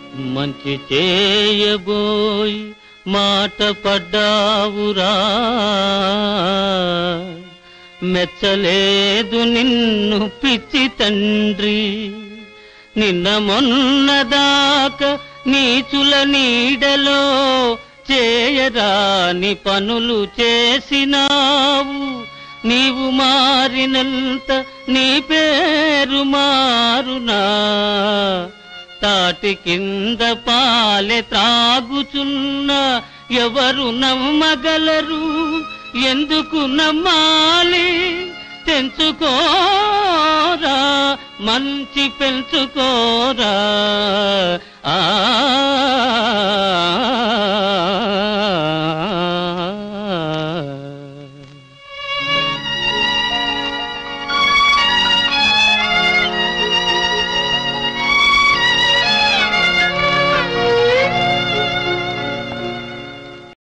మంచి చేయబోయి మాట పడ్డావురా మెచ్చలేదు నిన్ను పిచ్చి తండ్రి నిన్న మొన్నదాకా నీచుల నీడలో చేయరాని పనులు చేసినావు నీవు మారినంత నీ పేరు మారునా తాటి కింద పాలె త్రాగుచున్న ఎవరు నమ్మగలరు ఎందుకు నమ్మాలి తెంచుకోరా మంచి పెంచుకోరా